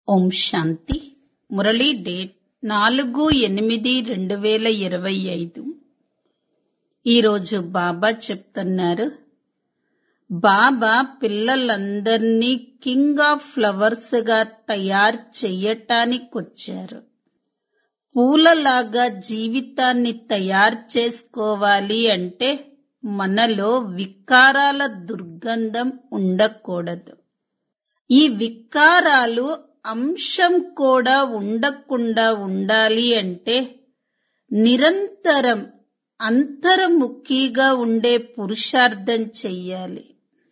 ఓం శాంతి Murali date నాలుగు ఎనిమిది రెండు వేల ఇరవై ఐదు ఈరోజు బాబా చెప్తున్నారు బాబా పిల్లలందర్నీ కింగ్ ఆఫ్ ఫ్లవర్స్ గా తయారు చెయ్యటానికొచ్చారు పూలలాగా జీవితాన్ని తయారు చేసుకోవాలి అంటే మనలో వికారాల దుర్గంధం ఉండకూడదు ఈ వికారాలు అంశం కూడా ఉండకుండా ఉండాలి అంటే నిరంతరం అంతర్ముఖిగా ఉండే పురుషార్థం చెయ్యాలి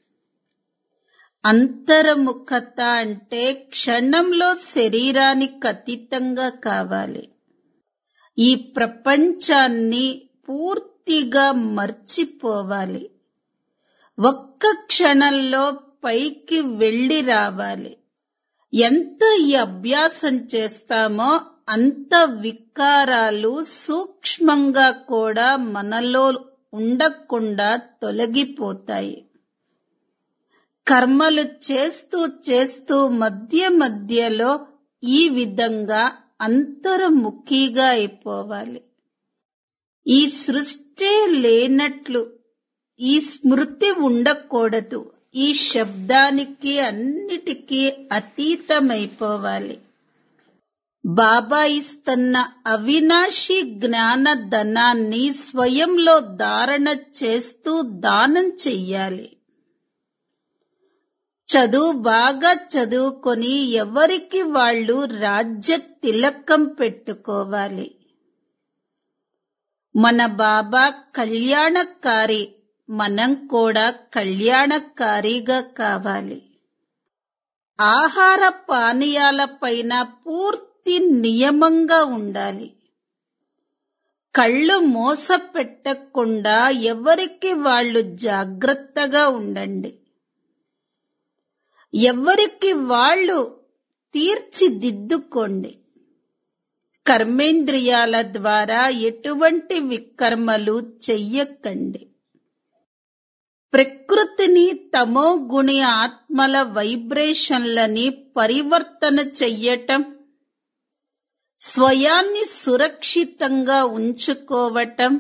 అంతర్ముఖత అంటే క్షణంలో శరీరానికి అతీతంగా కావాలి ఈ ప్రపంచాన్ని పూర్తిగా మర్చిపోవాలి ఒక్క క్షణంలో పైకి వెళ్ళి రావాలి ఎంత ఈ అభ్యాసం చేస్తామో అంత వికారాలు సూక్ష్మంగా కూడా మనలో ఉండకుండా తొలగిపోతాయి కర్మలు చేస్తూ చేస్తూ మధ్య మధ్యలో ఈ విధంగా అంతర్ముఖిగా అయిపోవాలి ఈ సృష్టి లేనట్లు ఈ స్మృతి ఉండకూడదు ఈ శబ్దానికి అన్నిటికీ అతీతమైపోవాలి బాబా ఇస్తున్న అవినాశి జ్ఞాన ధనాన్ని స్వయంలో ధారణ చేస్తూ దానం చెయ్యాలి చదువు బాగా చదువుకొని ఎవరికి వాళ్ళు రాజ్య తిలకం పెట్టుకోవాలి మన బాబా కళ్యాణకారి మనం కూడా కళ్యాణకారిగా కావాలి ఆహార పానీయాలపైన పూర్తి నియమంగా ఉండాలి కళ్ళు మోస పెట్టకుండా ఎవరికి వాళ్ళు జాగ్రత్తగా ఉండండి ఎవరికి వాళ్ళు తీర్చిదిద్దుకోండి కర్మేంద్రియాల ద్వారా ఎటువంటి వికర్మలు చెయ్యకండి ప్రకృతిని తమో గుణి ఆత్మల వైబ్రేషన్లని పరివర్తన చెయ్యటం స్వయాన్ని సురక్షితంగా ఉంచుకోవటం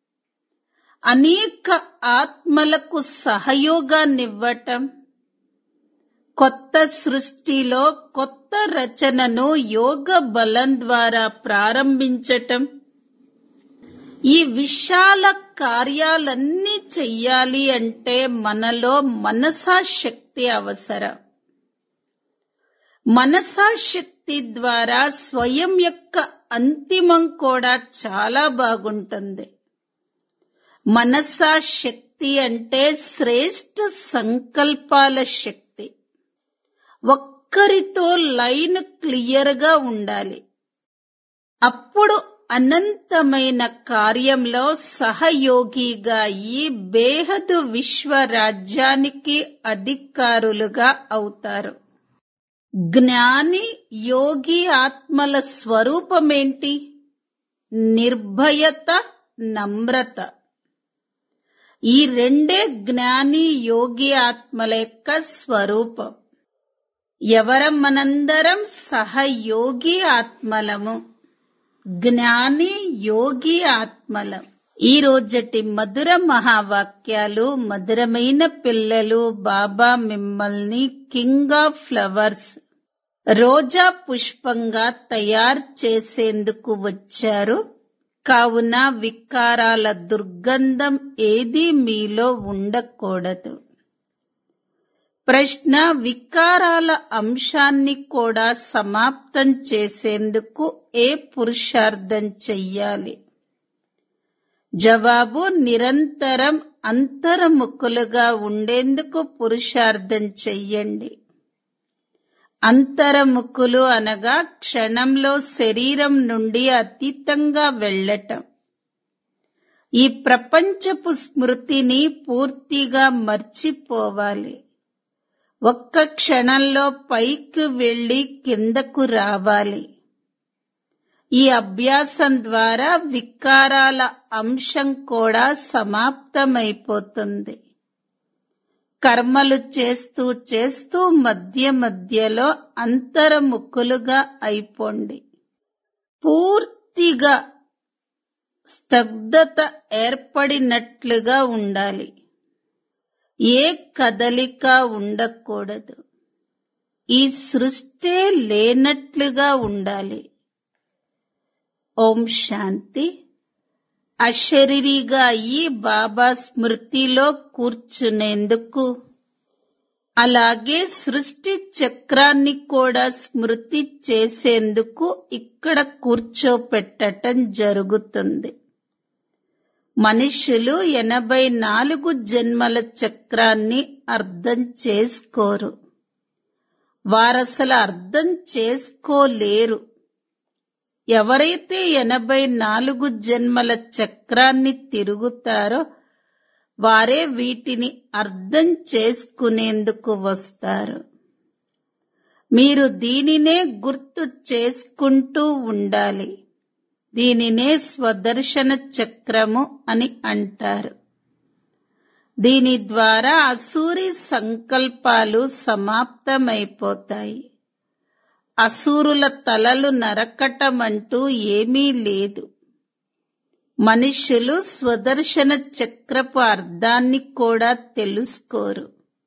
అనేక ఆత్మలకు సహయోగాన్నివ్వటం కొత్త సృష్టిలో కొత్త రచనను యోగ బలం ద్వారా ప్రారంభించటం ఈ విశాల కార్యాలన్నీ చెయ్యాలి అంటే మనలో మనసా శక్తి అవసరం మనసా శక్తి ద్వారా స్వయం యొక్క అంతిమం కూడా చాలా బాగుంటుంది మనసా శక్తి అంటే శ్రేష్ఠ సంకల్పాల శక్తి ఒక్కరితో లైన్ క్లియర్గా ఉండాలి అప్పుడు అనంతమైన కార్యంలో సహయోగిగా ఈ బేహదు విశ్వరాజ్యానికి అధికారులుగా అవుతారు జ్ఞాని యోగి ఆత్మల స్వరూపమేంటి నిర్భయత నమ్రత ఈ రెండే జ్ఞాని యోగి ఆత్మల యొక్క స్వరూపం ఎవరం మనందరం సహయోగి ఆత్మలము జ్ఞాని యోగి ఆత్మలం ఈ రోజటి మధుర మహావాక్యాలు మధురమైన పిల్లలు బాబా మిమ్మల్ని కింగ్ ఆఫ్ ఫ్లవర్స్ రోజా పుష్పంగా తయారు చేసేందుకు వచ్చారు కావున వికారాల దుర్గంధం ఏదీ మీలో ఉండకూడదు ప్రశ్న వికారాల అంశాన్ని కూడా సమాప్తం చేసేందుకు ఏ పురుషార్థం చెయ్యాలి జవాబు నిరంతరం అంతర్ముఖులుగా ఉండేందుకు పురుషార్థం చెయ్యండి అంతర్ముఖులు అనగా క్షణంలో శరీరం నుండి అతీతంగా వెళ్ళటం ఈ ప్రపంచపు స్మృతిని పూర్తిగా మర్చిపోవాలి ఒక్క క్షణంలో పైకి వెళ్లి కిందకు రావాలి ఈ అభ్యాసం ద్వారా వికారాల అంశం కూడా సమాప్తమైపోతుంది కర్మలు చేస్తూ చేస్తూ మధ్య మధ్యలో అంతర్ముఖులుగా అయిపోండి పూర్తిగా స్తబ్దత ఏర్పడినట్లుగా ఉండాలి ఏ కదలిక ఉండకూడదు ఈ సృష్టి లేనట్లుగా ఉండాలి ఓం శాంతి అశరీరిగా అయి బాబా స్మృతిలో కూర్చునేందుకు అలాగే సృష్టి చక్రాన్ని కూడా స్మృతి చేసేందుకు ఇక్కడ కూర్చోపెట్టటం జరుగుతుంది మనుషులు ఎనభై నాలుగు జన్మల చక్రాన్ని అర్థం చేసుకోరు వారసలు అర్థం చేసుకోలేరు ఎవరైతే ఎనభై నాలుగు జన్మల చక్రాన్ని తిరుగుతారో వారే వీటిని అర్థం చేసుకునేందుకు వస్తారు మీరు దీనినే గుర్తు చేసుకుంటూ ఉండాలి దీనినే స్వదర్శన చక్రము అని అంటారు దీని ద్వారా అసూరి సంకల్పాలు సమాప్తమైపోతాయి అసూరుల తలలు నరకటమంటూ ఏమీ లేదు మనుషులు స్వదర్శన చక్రపు అర్థాన్ని కూడా తెలుసుకోరు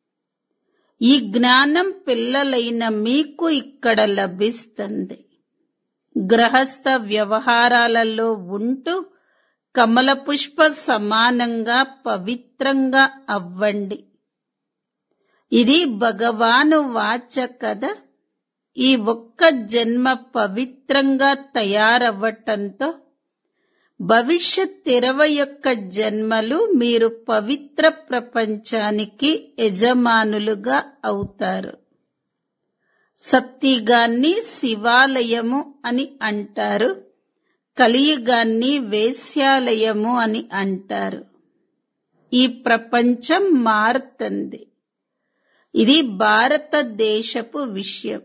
ఈ జ్ఞానం పిల్లలైన మీకు ఇక్కడ లభిస్తుంది గ్రహస్థ వ్యవహారాలలో ఉంటూ కమల పుష్ప సమానంగా పవిత్రంగా అవ్వండి ఇది భగవాను వాచ కదా ఈ ఒక్క జన్మ పవిత్రంగా తయారవ్వటంతో భవిష్యత్ ఇరవై ఒక్క జన్మలు మీరు పవిత్ర ప్రపంచానికి యజమానులుగా అవుతారు సత్తిగాన్ని శివాలయము అని అంటారు కలియుగాన్ని వేశ్యాలయము అని అంటారు ఈ ప్రపంచం మారుతుంది ఇది భారతదేశపు విషయం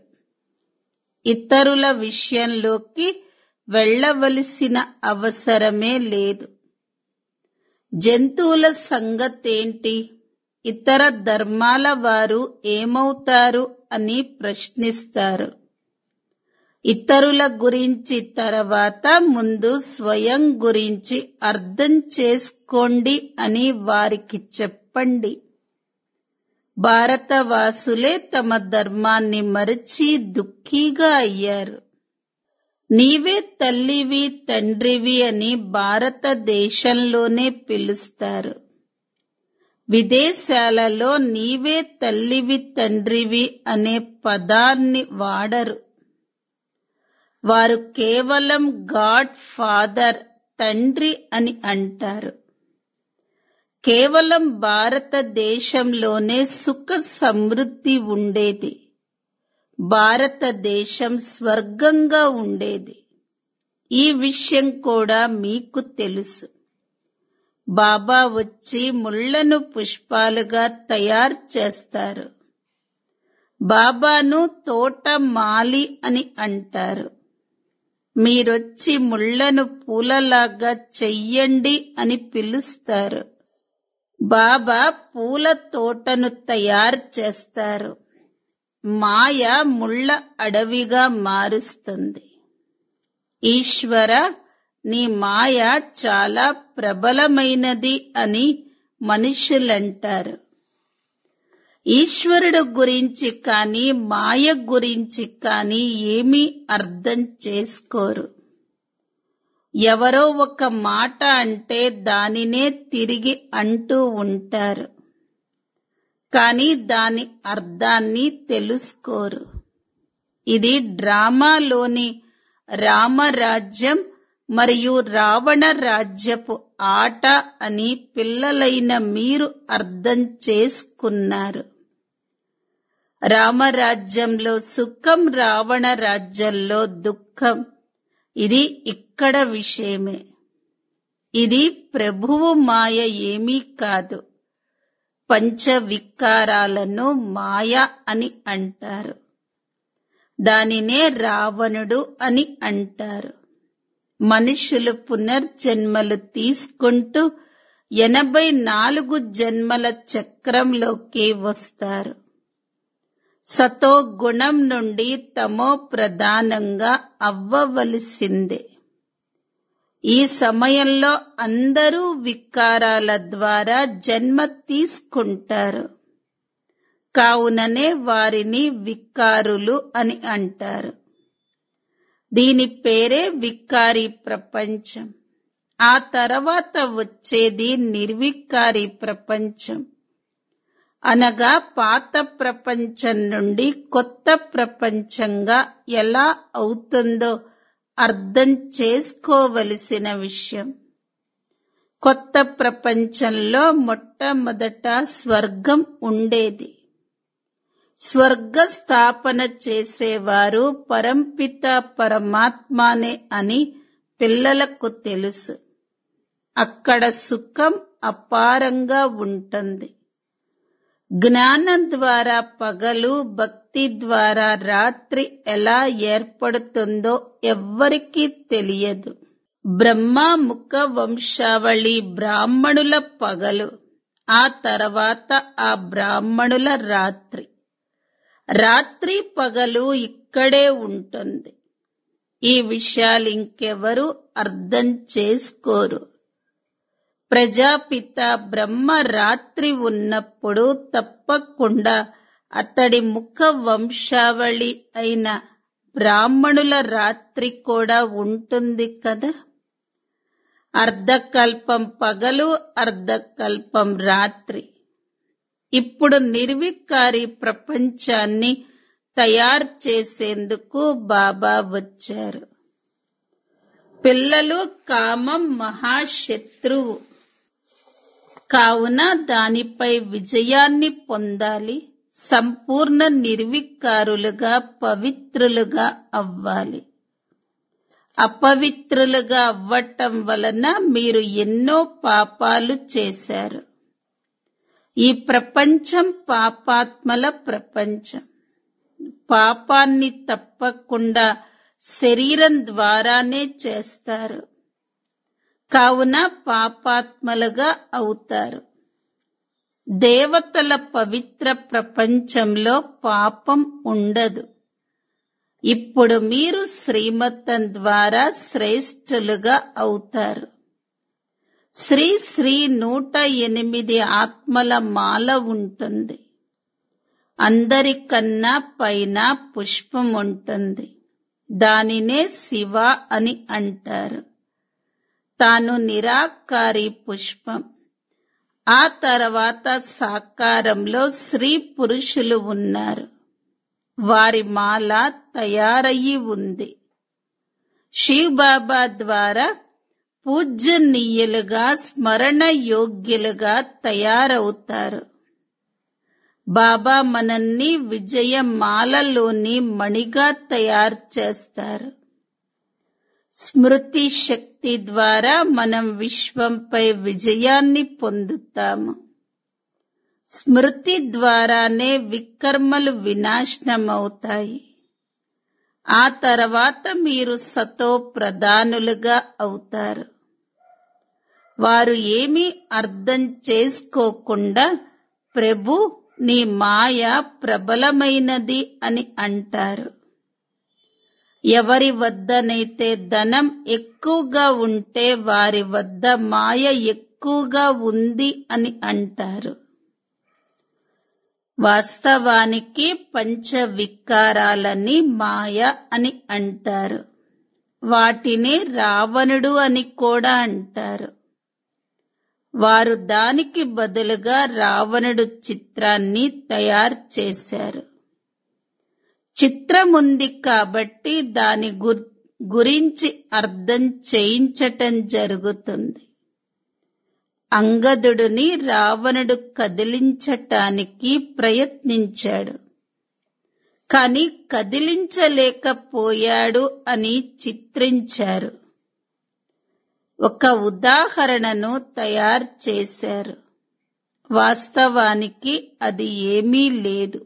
ఇతరుల విషయంలోకి వెళ్ళవలసిన అవసరమే లేదు జంతువుల సంగతేంటి ఇతర ధర్మాల వారు ఏమవుతారు అని ప్రశ్నిస్తారు ఇతరుల గురించి తర్వాత ముందు స్వయం గురించి అర్థం చేసుకోండి అని వారికి చెప్పండి భారతవాసులే తమ ధర్మాన్ని మరచి దుఃఖీగా అయ్యారు నీవే తల్లివి తండ్రివి అని భారతదేశంలోనే పిలుస్తారు విదేశాలలో నీవే తల్లివి తండ్రివి అనే పదాన్ని వాడరు వారు కేవలం గాడ్ ఫాదర్ తండ్రి అని అంటారు కేవలం భారతదేశంలోనే సుఖ సమృద్ధి ఉండేది భారతదేశం స్వర్గంగా ఉండేది ఈ విషయం కూడా మీకు తెలుసు బాబా వచ్చి ముళ్లను పుష్పాలుగా తయారు చేస్తారు బాబాను తోట మాలి అని అంటారు మీరొచ్చి ముళ్లను పూలలాగా చెయ్యండి అని పిలుస్తారు బాబా పూల తోటను తయారు చేస్తారు మాయ ముళ్ళ అడవిగా మారుస్తుంది ఈశ్వర నీ మాయ చాలా ప్రబలమైనది అని మనుషులంటారు ఈశ్వరుడు గురించి కానీ మాయ గురించి కానీ ఏమీ అర్థం చేసుకోరు ఎవరో ఒక మాట అంటే దానినే తిరిగి అంటూ ఉంటారు కానీ దాని అర్థాన్ని తెలుసుకోరు ఇది డ్రామాలోని రామరాజ్యం మరియు రావణ రాజ్యపు ఆట అని పిల్లలైన మీరు అర్థం చేసుకున్నారు రామరాజ్యంలో సుఖం రావణ రాజ్యంలో దుఃఖం ఇది ఇక్కడ విషయమే ఇది ప్రభువు మాయ ఏమీ కాదు పంచ వికారాలను మాయ అని అంటారు దానినే రావణుడు అని అంటారు మనుషులు పునర్జన్మలు తీసుకుంటూ ఎనభై నాలుగు జన్మల చక్రంలోకి వస్తారు సతో గుణం నుండి తమో ప్రధానంగా అవ్వవలసిందే ఈ సమయంలో అందరూ వికారాల ద్వారా జన్మ తీసుకుంటారు కావుననే వారిని వికారులు అని అంటారు దీని పేరే వికారి ప్రపంచం ఆ తర్వాత వచ్చేది నిర్వికారి ప్రపంచం అనగా పాత ప్రపంచం నుండి కొత్త ప్రపంచంగా ఎలా అవుతుందో అర్థం చేసుకోవలసిన విషయం కొత్త ప్రపంచంలో మొట్టమొదట స్వర్గం ఉండేది స్వర్గ స్థాపన చేసేవారు పరంపిత పరమాత్మానే అని పిల్లలకు తెలుసు అక్కడ సుఖం అపారంగా ఉంటుంది జ్ఞానం ద్వారా పగలు భక్తి ద్వారా రాత్రి ఎలా ఏర్పడుతుందో ఎవ్వరికీ తెలియదు బ్రహ్మ ముఖ వంశావళి బ్రాహ్మణుల పగలు ఆ తర్వాత ఆ బ్రాహ్మణుల రాత్రి రాత్రి పగలు ఇక్కడే ఉంటుంది ఈ విషయాలు ఇంకెవరు అర్థం చేసుకోరు ప్రజాపిత బ్రహ్మ రాత్రి ఉన్నప్పుడు తప్పకుండా అతడి ముఖ వంశావళి అయిన బ్రాహ్మణుల రాత్రి కూడా ఉంటుంది కదా అర్ధకల్పం పగలు అర్ధకల్పం రాత్రి ఇప్పుడు నిర్వికారి ప్రపంచాన్ని తయారు చేసేందుకు బాబా వచ్చారు పిల్లలు కామం మహాశత్రువు కావున దానిపై విజయాన్ని పొందాలి సంపూర్ణ నిర్వికారులుగా పవిత్రులుగా అవ్వాలి అపవిత్రులుగా అవ్వటం వలన మీరు ఎన్నో పాపాలు చేశారు ఈ ప్రపంచం పాపాత్మల ప్రపంచం పాపాన్ని తప్పకుండా శరీరం ద్వారానే చేస్తారు కావున పాపాత్మలుగా అవుతారు దేవతల పవిత్ర ప్రపంచంలో పాపం ఉండదు ఇప్పుడు మీరు శ్రీమతం ద్వారా శ్రేష్ఠులుగా అవుతారు శ్రీ శ్రీ నూట ఎనిమిది ఆత్మల మాల ఉంటుంది అందరికన్నా పైన పుష్పం ఉంటుంది దానినే శివ అని అంటారు తాను నిరాకారి పుష్పం ఆ తర్వాత సాకారంలో స్త్రీ పురుషులు ఉన్నారు వారి మాల తయారయ్యి ఉంది శివ్ బాబా ద్వారా పూజనీయులుగా స్మరణ యోగ్యులుగా తయారవుతారు బాబా మనల్ని విజయమాలలోని మణిగా తయారు చేస్తారు స్మృతి శక్తి ద్వారా మనం విశ్వంపై విజయాన్ని పొందుతాము స్మృతి ద్వారానే వికర్మలు వినాశనమవుతాయి ఆ తర్వాత మీరు సతో ప్రధానులుగా అవుతారు వారు ఏమీ అర్థం చేసుకోకుండా ప్రభు నీ మాయ ప్రబలమైనది అని అంటారు ఎవరి వద్దనైతే ధనం ఎక్కువగా ఉంటే వారి వద్ద మాయ ఎక్కువగా ఉంది అని అంటారు వాస్తవానికి పంచ వికారాలని మాయ అని అంటారు వాటిని రావణుడు అని కూడా అంటారు వారు దానికి బదులుగా రావణుడు చిత్రాన్ని తయారు చేశారు చిత్రం ఉంది కాబట్టి దాని గు- గురించి అర్థం చేయించటం జరుగుతుంది అంగదుడిని రావణుడు కదిలించటానికి ప్రయత్నించాడు కాని కదిలించలేకపోయాడు అని చిత్రించారు ఒక ఉదాహరణను తయారు చేశారు వాస్తవానికి అది ఏమీ లేదు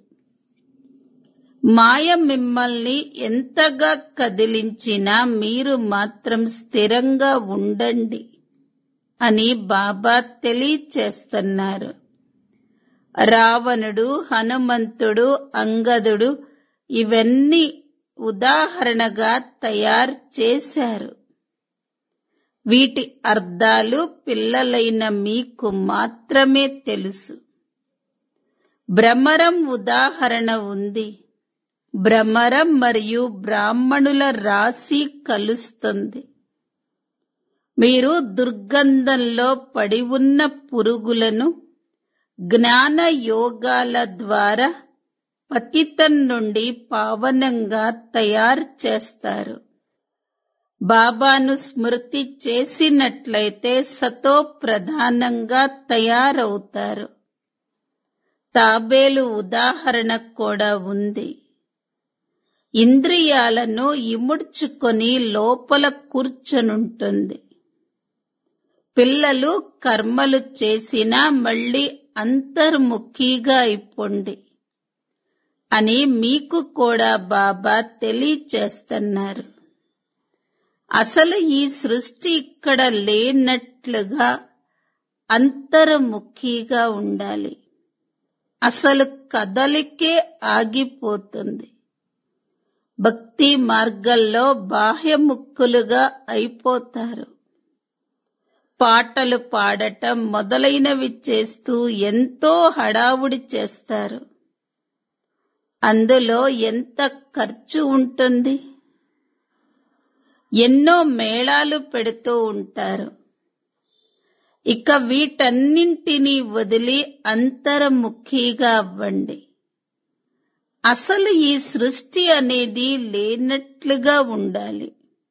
మాయ మిమ్మల్ని ఎంతగా కదిలించినా మీరు మాత్రం స్థిరంగా ఉండండి అని బాబా తెలియచేస్తున్నారు రావణుడు హనుమంతుడు అంగదుడు ఇవన్నీ ఉదాహరణగా తయారు చేశారు వీటి అర్థాలు పిల్లలైన మీకు మాత్రమే తెలుసు భ్రమరం ఉదాహరణ ఉంది భ్రమరం మరియు బ్రాహ్మణుల రాశి కలుస్తుంది మీరు దుర్గంధంలో పడి ఉన్న పురుగులను జ్ఞాన యోగాల ద్వారా పతితం నుండి పావనంగా తయారు చేస్తారు బాబాను స్మృతి చేసినట్లయితే సతో ప్రధానంగా తయారవుతారు తాబేలు ఉదాహరణ కూడా ఉంది ఇంద్రియాలను ఇముడ్చుకొని లోపల కూర్చొనుంటుంది పిల్లలు కర్మలు చేసినా మళ్ళీ అంతర్ముఖిగా అయిపోండి అని మీకు కూడా బాబా తెలియచేస్తున్నారు అసలు ఈ సృష్టి ఇక్కడ లేనట్లుగా అంతర్ముఖిగా ఉండాలి అసలు కదలికే ఆగిపోతుంది భక్తి మార్గంలో బాహ్యముక్కులుగా అయిపోతారు పాటలు పాడటం మొదలైనవి చేస్తూ ఎంతో హడావుడి చేస్తారు అందులో ఎంత ఖర్చు ఉంటుంది ఎన్నో మేళాలు పెడుతూ ఉంటారు ఇక వీటన్నింటినీ వదిలి అంతర్ముఖిగా అవ్వండి అసలు ఈ సృష్టి అనేది లేనట్లుగా ఉండాలి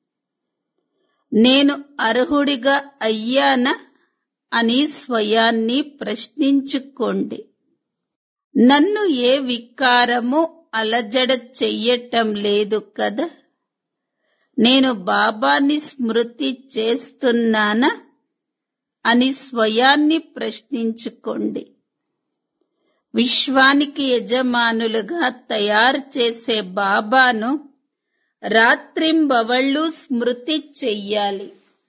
నేను అర్హుడిగా అయ్యానా అని స్వయాన్ని ప్రశ్నించుకోండి నన్ను ఏ వికారము అలజడ చెయ్యటం లేదు కదా నేను బాబాని స్మృతి చేస్తున్నానా అని స్వయాన్ని ప్రశ్నించుకోండి విశ్వానికి యజమానులుగా తయారు చేసే బాబాను రాత్రింబవళ్ళు స్మృతి చెయ్యాలి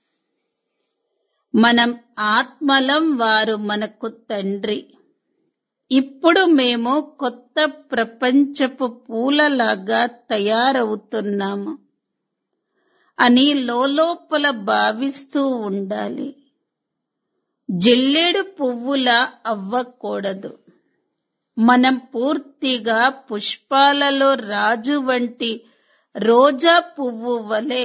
మనం ఆత్మలం వారు మనకు తండ్రి ఇప్పుడు మేము కొత్త ప్రపంచపు పూలలాగా తయారవుతున్నాము అని లోపల భావిస్తూ ఉండాలి జిల్లేడు పువ్వులా అవ్వకూడదు మనం పూర్తిగా పుష్పాలలో రాజు వంటి రోజా పువ్వు వలె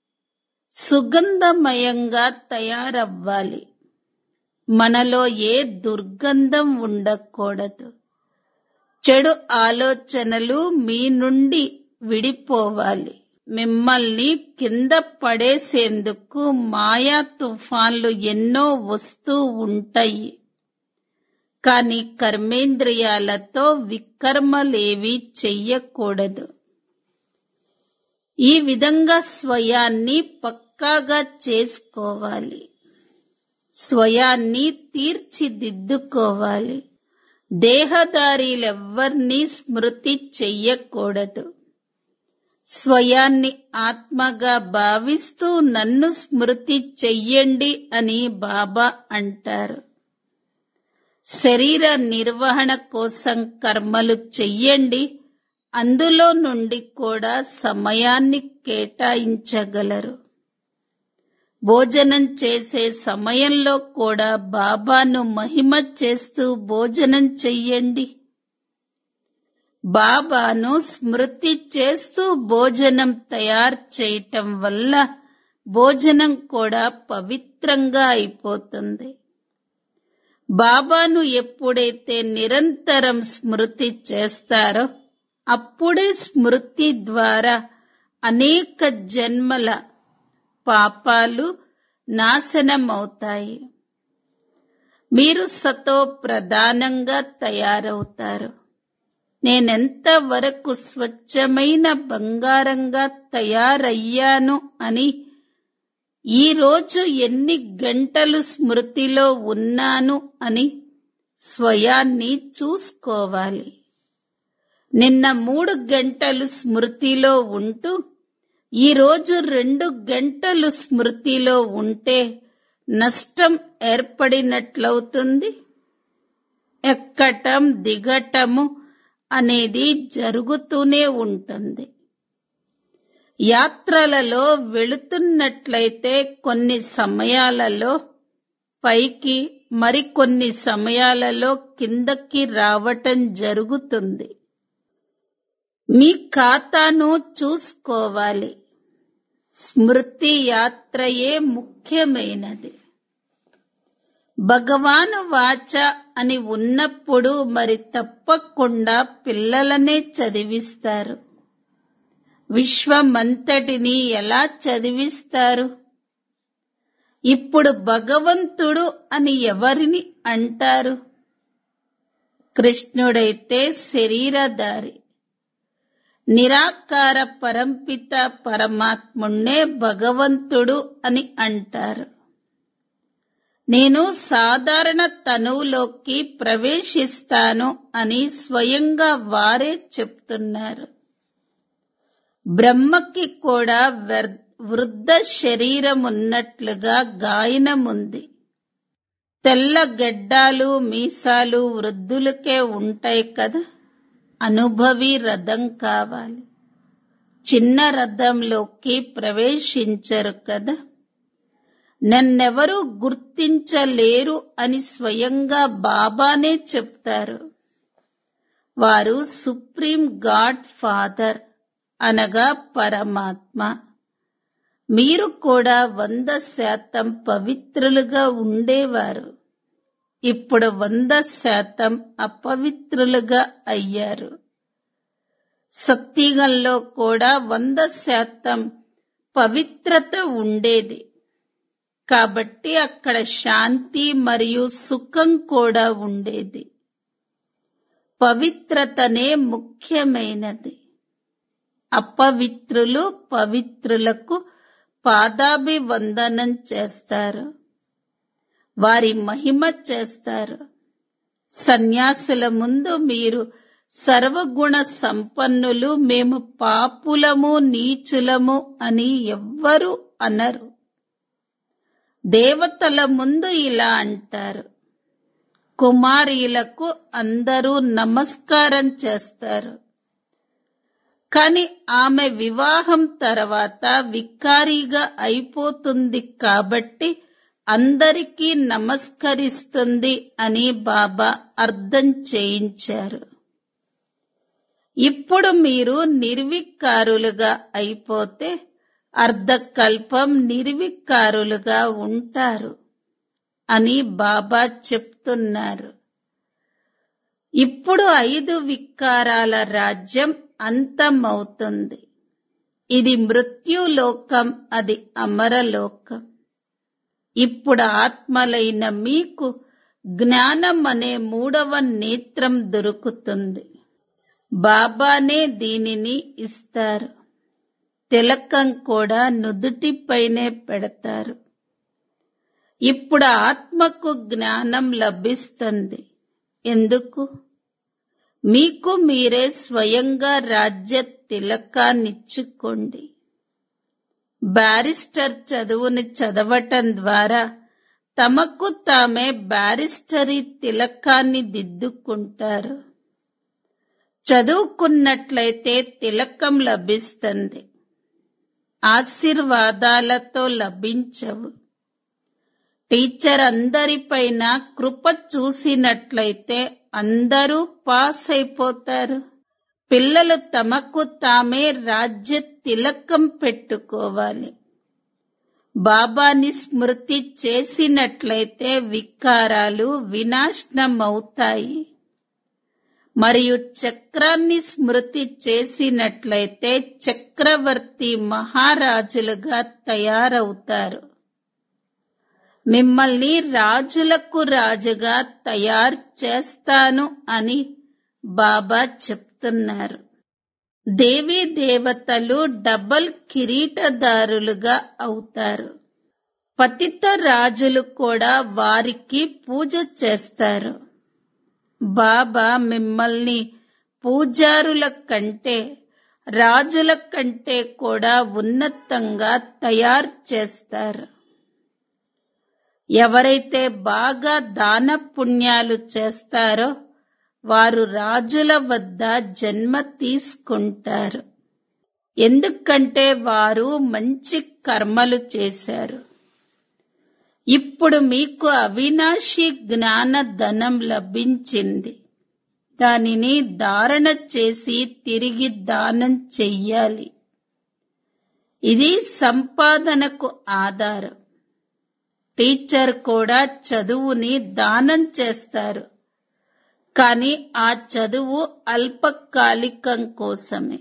సుగంధమయంగా తయారవ్వాలి మనలో ఏ దుర్గంధం ఉండకూడదు చెడు ఆలోచనలు మీ నుండి విడిపోవాలి మిమ్మల్ని కింద పడేసేందుకు మాయా తుఫాన్లు ఎన్నో వస్తూ ఉంటాయి కాని కర్మేంద్రియాలతో వికర్మలేవి చెయ్యకూడదు ఈ విధంగా స్వయాన్ని పక్కాగా చేసుకోవాలి స్వయాన్ని తీర్చిదిద్దుకోవాలి దేహదారీలెవ్వర్నీ స్మృతి చెయ్యకూడదు స్వయాన్ని ఆత్మగా భావిస్తూ నన్ను స్మృతి చెయ్యండి అని బాబా అంటారు శరీర నిర్వహణ కోసం కర్మలు చెయ్యండి అందులో నుండి కూడా సమయాన్ని కేటాయించగలరు భోజనం చేసే సమయంలో కూడా బాబాను మహిమ చేస్తూ భోజనం చెయ్యండి బాబాను స్మృతి చేస్తూ భోజనం తయారు చేయటం వల్ల భోజనం కూడా పవిత్రంగా అయిపోతుంది బాబాను ఎప్పుడైతే నిరంతరం స్మృతి చేస్తారో అప్పుడే స్మృతి ద్వారా అనేక జన్మల పాపాలు నాశనమవుతాయి మీరు సతో ప్రధానంగా తయారవుతారు నేనెంత వరకు స్వచ్ఛమైన బంగారంగా తయారయ్యాను అని ఈ రోజు ఎన్ని గంటలు స్మృతిలో ఉన్నాను అని స్వయాన్ని చూసుకోవాలి నిన్న మూడు గంటలు స్మృతిలో ఉంటూ ఈ రోజు రెండు గంటలు స్మృతిలో ఉంటే నష్టం ఏర్పడినట్లవుతుంది ఎక్కటం దిగటము అనేది జరుగుతూనే ఉంటుంది యాత్రలలో వెళుతున్నట్లయితే కొన్ని సమయాలలో పైకి మరికొన్ని సమయాలలో కిందకి రావటం జరుగుతుంది మీ ఖాతాను చూసుకోవాలి స్మృతి యాత్రయే ముఖ్యమైనది భగవాను వాచ అని ఉన్నప్పుడు మరి తప్పకుండా పిల్లలనే చదివిస్తారు విశ్వమంతటిని ఎలా చదివిస్తారు ఇప్పుడు భగవంతుడు అని ఎవరిని అంటారు కృష్ణుడైతే శరీరధారి నిరాకార పరంపిత పరమాత్ముణ్ణే భగవంతుడు అని అంటారు నేను సాధారణ తనువులోకి ప్రవేశిస్తాను అని స్వయంగా వారే చెప్తున్నారు బ్రహ్మకి కూడా వెర్- వృద్ధ శరీరం ఉన్నట్లుగా గాయనముంది తెల్ల గెడ్డాలు మీసాలు వృద్ధులకే ఉంటాయి కదా అనుభవి రథం కావాలి చిన్న రథంలోకి ప్రవేశించరు కదా నన్నెవరూ గుర్తించలేరు అని స్వయంగా బాబానే చెప్తారు వారు సుప్రీం గాడ్ ఫాదర్ అనగా పరమాత్మ మీరు కూడా వంద శాతం పవిత్రులుగా ఉండేవారు ఇప్పుడు వంద శాతం అపవిత్రులుగా అయ్యారు సత్యుగంలో కూడా వంద శాతం పవిత్రత ఉండేది కాబట్టి అక్కడ శాంతి మరియు సుఖం కూడా ఉండేది పవిత్రతనే ముఖ్యమైనది అపవిత్రులు పవిత్రులకు పాదాభివందనం చేస్తారు వారి మహిమ చేస్తారు సన్యాసుల ముందు మీరు సర్వగుణ సంపన్నులు మేము పాపులము నీచులము అని ఎవ్వరు అనరు దేవతల ముందు ఇలా అంటారు కుమారీలకు అందరూ నమస్కారం చేస్తారు కాని ఆమె వివాహం తర్వాత వికారీగా అయిపోతుంది కాబట్టి అందరికీ నమస్కరిస్తుంది అని బాబా అర్థం చేయించారు ఇప్పుడు మీరు నిర్వికారులుగా అయిపోతే అర్ధకల్పం నిర్వికారులుగా ఉంటారు అని బాబా చెప్తున్నారు ఇప్పుడు ఐదు వికారాల రాజ్యం అంతమవుతుంది ఇది మృత్యులోకం అది అమరలోకం ఇప్పుడు ఆత్మలైన మీకు జ్ఞానం అనే మూడవ నేత్రం దొరుకుతుంది బాబానే దీనిని ఇస్తారు తిలకం కూడా నుదుటిపైనే పెడతారు ఇప్పుడు ఆత్మకు జ్ఞానం లభిస్తుంది ఎందుకు మీకు మీరే స్వయంగా రాజ్య తిలకాన్నిచ్చుకోండి బ్యారిస్టర్ చదువుని చదవటం ద్వారా తమకు తామే బ్యారిస్టరీ తిలకాన్ని దిద్దుకుంటారు చదువుకున్నట్లయితే తిలకం లభిస్తుంది ఆశీర్వాదాలతో లభించవు టీచర్ అందరిపైన కృప చూసినట్లయితే అందరూ పాస్ అయిపోతారు పిల్లలు తమకు తామే రాజ్య తిలకం పెట్టుకోవాలి బాబాని స్మృతి చేసినట్లయితే వికారాలు వినాశనమవుతాయి మరియు చక్రాన్ని స్మృతి చేసినట్లయితే చక్రవర్తి మహారాజులుగా తయారవుతారు మిమ్మల్ని రాజులకు రాజుగా తయారు చేస్తాను అని బాబా చెప్తున్నారు దేవీ దేవతలు డబల్ కిరీటదారులుగా అవుతారు పతిత రాజులు కూడా వారికి పూజ చేస్తారు బాబా మిమ్మల్ని పూజారుల కంటే రాజుల కంటే కూడా ఉన్నతంగా తయారు చేస్తారు ఎవరైతే బాగా దాన పుణ్యాలు చేస్తారో వారు రాజుల వద్ద జన్మ తీసుకుంటారు ఎందుకంటే వారు మంచి కర్మలు చేశారు ఇప్పుడు మీకు అవినాశి జ్ఞాన ధనం లభించింది దానిని ధారణ చేసి తిరిగి దానం చెయ్యాలి ఇది సంపాదనకు ఆధారం టీచర్ కూడా చదువుని దానం చేస్తారు కానీ ఆ చదువు అల్పకాలికం కోసమే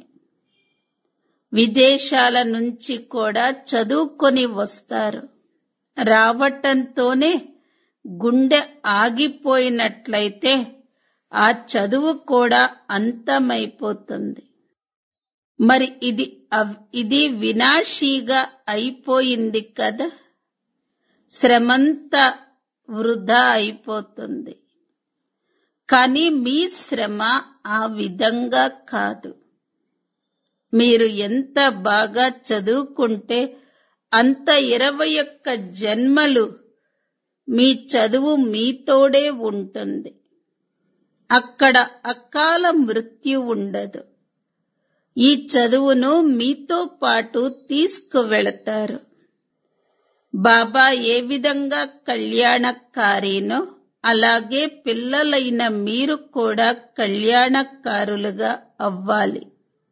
విదేశాల నుంచి కూడా చదువుకొని వస్తారు రావటంతోనే గుండె ఆగిపోయినట్లయితే ఆ చదువు కూడా అంతమైపోతుంది మరి ఇది అవ్- ఇది వినాశీగా అయిపోయింది కదా శ్రమంతా వృధా అయిపోతుంది కానీ మీ శ్రమ ఆ విధంగా కాదు మీరు ఎంత బాగా చదువుకుంటే అంత ఇరవై ఒక్క జన్మలు మీ చదువు మీతోడే ఉంటుంది అక్కడ అకాల మృత్యు ఉండదు ఈ చదువును మీతో పాటు తీసుకువెళతారు బాబా ఏ విధంగా కళ్యాణకారీనో అలాగే పిల్లలైన మీరు కూడా కళ్యాణకారులుగా అవ్వాలి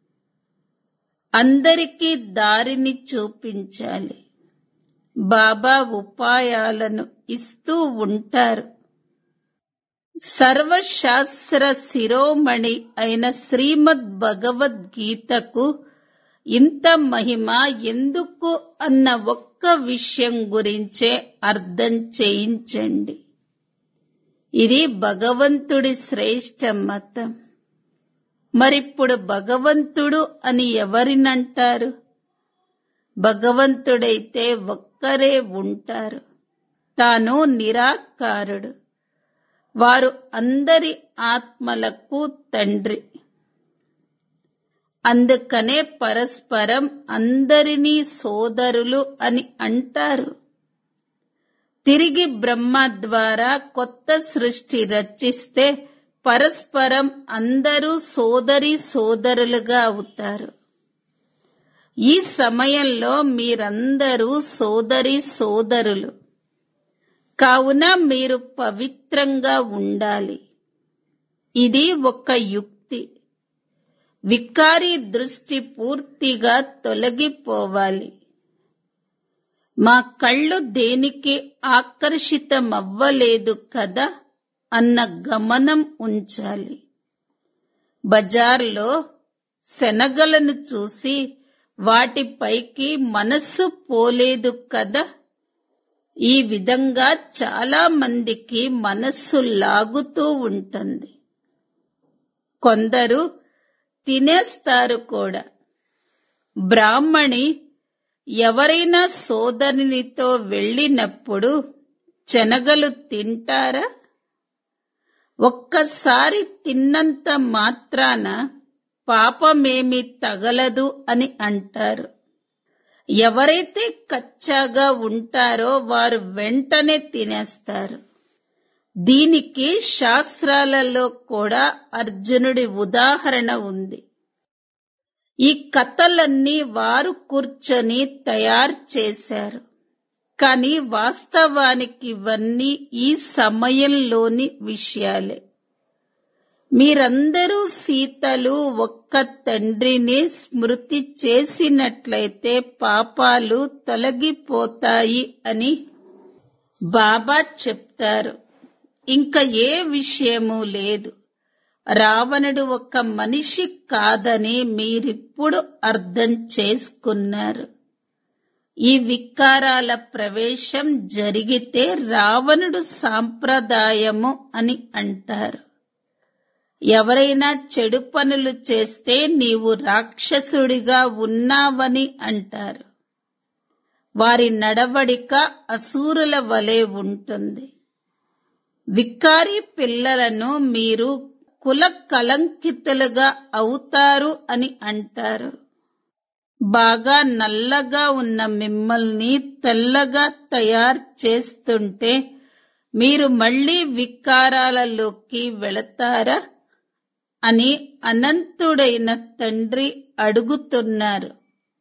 అందరికీ దారిని చూపించాలి బాబా ఉపాయాలను ఇస్తూ ఉంటారు సర్వశాస్త్ర శిరోమణి అయిన శ్రీమద్ భగవద్గీతకు ఇంత మహిమ ఎందుకు అన్న ఒక్క విషయం గురించే అర్థం చేయించండి ఇది భగవంతుడి శ్రేష్ఠ మతం మరిప్పుడు భగవంతుడు అని ఎవరినంటారు భగవంతుడైతే ఒక్కరే ఉంటారు తాను నిరాకారుడు వారు అందరి ఆత్మలకు తండ్రి అందుకనే పరస్పరం అందరినీ సోదరులు అని అంటారు తిరిగి బ్రహ్మ ద్వారా కొత్త సృష్టి రచిస్తే పరస్పరం అందరూ సోదరి సోదరులుగా అవుతారు ఈ సమయంలో మీరందరూ సోదరి సోదరులు కావున మీరు పవిత్రంగా ఉండాలి ఇది ఒక యుక్తి వికారి దృష్టి పూర్తిగా తొలగిపోవాలి మా కళ్ళు దేనికి ఆకర్షితమవ్వలేదు కదా అన్న గమనం ఉంచాలి బజార్లో శనగలను చూసి వాటిపైకి మనస్సు పోలేదు కదా ఈ విధంగా చాలా మందికి మనస్సు లాగుతూ ఉంటుంది కొందరు తినేస్తారు కూడా బ్రాహ్మణి ఎవరైనా సోదరునితో వెళ్ళినప్పుడు శనగలు తింటారా ఒక్కసారి తిన్నంత మాత్రాన పాపమేమి తగలదు అని అంటారు ఎవరైతే కచ్చాగా ఉంటారో వారు వెంటనే తినేస్తారు దీనికి శాస్త్రాలలో కూడా అర్జునుడి ఉదాహరణ ఉంది ఈ కథలన్నీ వారు కూర్చొని తయారు చేశారు కానీ వాస్తవానికి ఇవన్నీ ఈ సమయంలోని విషయాలే మీరందరూ సీతలు ఒక్క తండ్రిని స్మృతి చేసినట్లయితే పాపాలు తొలగిపోతాయి అని బాబా చెప్తారు ఇంకా ఏ విషయము లేదు రావణుడు ఒక మనిషి కాదని మీరిప్పుడు అర్థం చేసుకున్నారు ఈ వికారాల ప్రవేశం జరిగితే రావణుడు సాంప్రదాయము అని అంటారు ఎవరైనా చెడు పనులు చేస్తే నీవు రాక్షసుడిగా ఉన్నావని అంటారు వారి నడవడిక అసూరుల వలె ఉంటుంది వికారి పిల్లలను మీరు కుల కలంకితులుగా అవుతారు అని అంటారు బాగా నల్లగా ఉన్న మిమ్మల్ని తెల్లగా తయారు చేస్తుంటే మీరు మళ్ళీ వికారాలలోకి వెళతారా అని అనంతుడైన తండ్రి అడుగుతున్నారు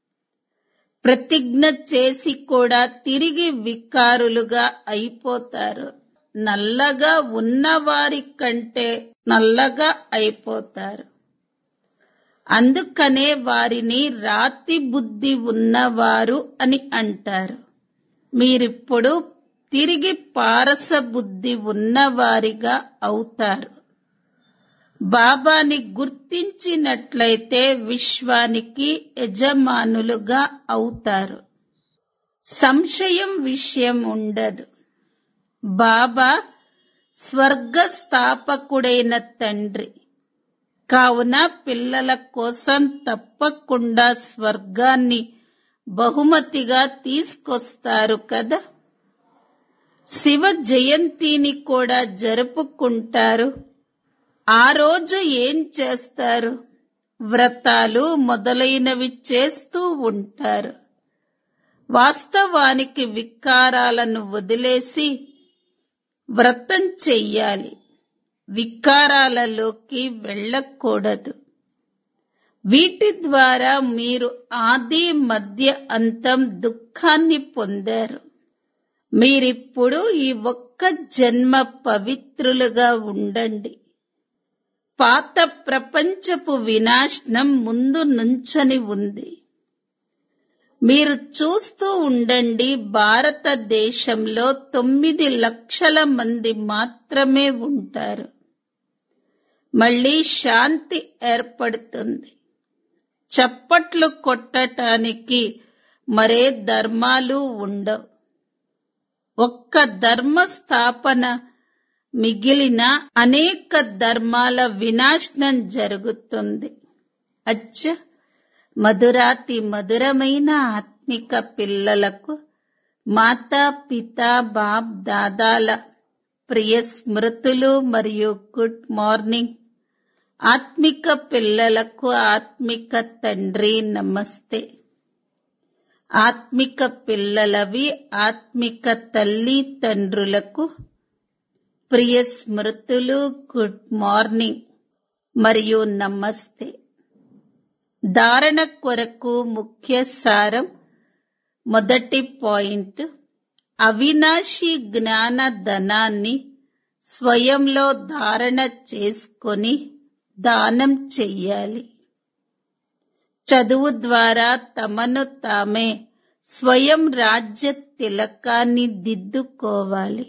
ప్రతిజ్ఞ చేసి కూడా తిరిగి వికారులుగా అయిపోతారు నల్లగా ఉన్నవారి కంటే నల్లగా అయిపోతారు అందుకనే వారిని రాతి బుద్ధి ఉన్నవారు అని అంటారు మీరిప్పుడు తిరిగి పారస బుద్ధి ఉన్నవారిగా అవుతారు బాబాని గుర్తించినట్లయితే విశ్వానికి యజమానులుగా అవుతారు సంశయం విషయం ఉండదు బాబా స్వర్గ స్థాపకుడైన తండ్రి కావున పిల్లల కోసం తప్పకుండా స్వర్గాన్ని బహుమతిగా తీసుకొస్తారు కదా శివ జయంతిని కూడా జరుపుకుంటారు ఆ రోజు ఏం చేస్తారు వ్రతాలు మొదలైనవి చేస్తూ ఉంటారు వాస్తవానికి వికారాలను వదిలేసి వ్రతం చెయ్యాలి వికారాలలోకి వెళ్ళకూడదు వీటి ద్వారా మీరు ఆది మధ్య అంతం దుఃఖాన్ని పొందారు మీరిప్పుడు ఈ ఒక్క జన్మ పవిత్రులుగా ఉండండి పాత ప్రపంచపు వినాశనం ముందు నుంచని ఉంది మీరు చూస్తూ ఉండండి భారతదేశంలో తొమ్మిది లక్షల మంది మాత్రమే ఉంటారు మళ్ళీ శాంతి ఏర్పడుతుంది చప్పట్లు కొట్టటానికి మరే ధర్మాలు ఉండవు ఒక్క ధర్మ స్థాపన మిగిలిన అనేక ధర్మాల వినాశనం జరుగుతుంది అచ్చ మధురాతి మధురమైన ఆత్మిక పిల్లలకు మాతా పిత బాప్ దాదాల ప్రియ స్మృతులు మరియు గుడ్ మార్నింగ్ ఆత్మిక పిల్లలకు ఆత్మిక తండ్రి నమస్తే ఆత్మిక పిల్లలవి ఆత్మిక తల్లి తండ్రులకు ప్రియ స్మృతులు గుడ్ మార్నింగ్ మరియు నమస్తే ధారణ కొరకు ముఖ్య సారం మొదటి పాయింట్ అవినాశి జ్ఞాన ధనాన్ని స్వయంలో ధారణ చేసుకొని దానం చెయ్యాలి చదువు ద్వారా తమను తామే స్వయం రాజ్య తిలకాన్ని దిద్దుకోవాలి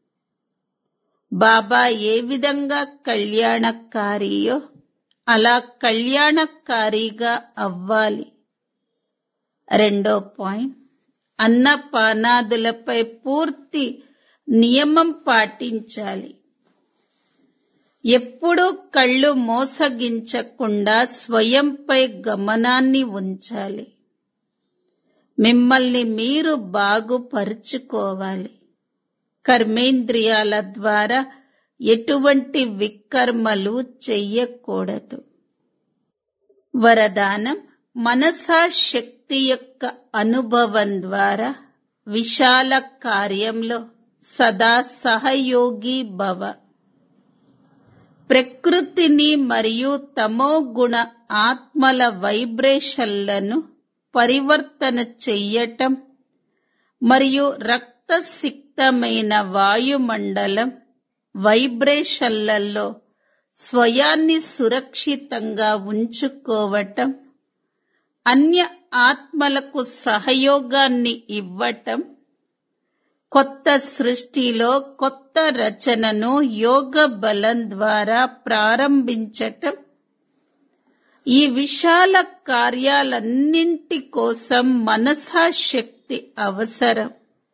బాబా ఏ విధంగా కళ్యాణకారియో అలా కళ్యాణకారిగా అవ్వాలి రెండో పాయింట్ అన్నపానాదులపై పూర్తి నియమం పాటించాలి ఎప్పుడూ కళ్ళు మోసగించకుండా స్వయంపై గమనాన్ని ఉంచాలి మిమ్మల్ని మీరు బాగుపరుచుకోవాలి కర్మేంద్రియాల ద్వారా ఎటువంటి వికర్మలు చెయ్యకూడదు వరదానం మనసా శక్తి యొక్క అనుభవం ద్వారా విశాల కార్యంలో సదా సహయోగి భవ ప్రకృతిని మరియు తమో గుణ ఆత్మల వైబ్రేషన్లను పరివర్తన చెయ్యటం మరియు రక్తసిక్తమైన వాయుమండలం వైబ్రేషన్లలో స్వయాన్ని సురక్షితంగా ఉంచుకోవటం అన్య ఆత్మలకు సహయోగాన్ని ఇవ్వటం కొత్త సృష్టిలో కొత్త రచనను యోగ బలం ద్వారా ప్రారంభించటం ఈ విశాల కార్యాలన్నింటి కోసం మనసా శక్తి అవసరం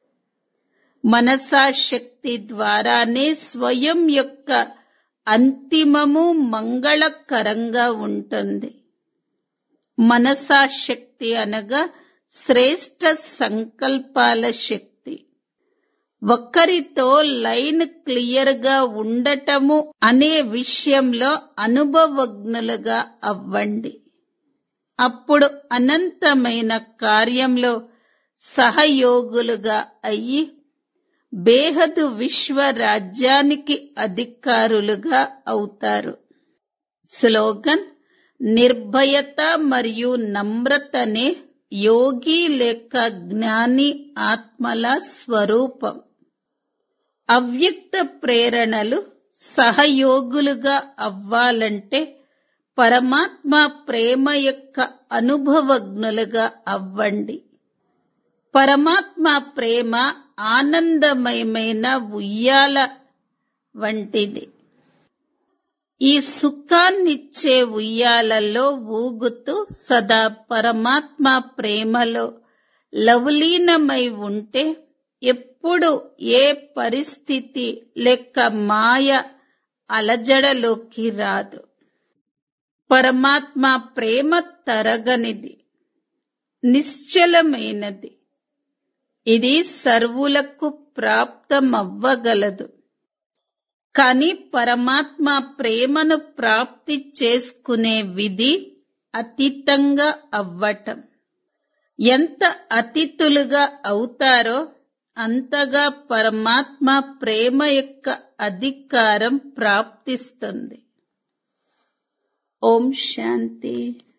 మనసా శక్తి ద్వారానే స్వయం యొక్క అంతిమము మంగళకరంగా ఉంటుంది మనసా శక్తి అనగా శ్రేష్ట సంకల్పాల శక్తి ఒక్కరితో లైన్ క్లియర్ గా ఉండటము అనే విషయంలో అనుభవజ్ఞులుగా అవ్వండి అప్పుడు అనంతమైన కార్యంలో సహయోగులుగా అయ్యి బేహదు విశ్వ రాజ్యానికి అధికారులుగా అవుతారు స్లోగన్ నిర్భయత మరియు నమ్రతనే యోగి లేక జ్ఞాని ఆత్మల స్వరూపం అవ్యక్త ప్రేరణలు సహయోగులుగా అవ్వాలంటే పరమాత్మ ప్రేమ యొక్క అనుభవజ్ఞులుగా అవ్వండి పరమాత్మ ప్రేమ ఆనందమయమైన ఉయ్యాల వంటిది ఈ సుఖాన్నిచ్చే ఉయ్యాలలో ఊగుతూ సదా పరమాత్మ ప్రేమలో లవలీనమై ఉంటే ఎప్పుడు ఏ పరిస్థితి లెక్క మాయ అలజడలోకి రాదు పరమాత్మ ప్రేమ తరగనిది నిశ్చలమైనది ఇది సర్వులకు ప్రాప్తమవ్వగలదు కాని పరమాత్మ ప్రేమను ప్రాప్తి చేసుకునే విధి అతీతంగా అవ్వటం ఎంత అతిథులుగా అవుతారో అంతగా పరమాత్మ ప్రేమ యొక్క అధికారం ప్రాప్తిస్తుంది ఓం శాంతి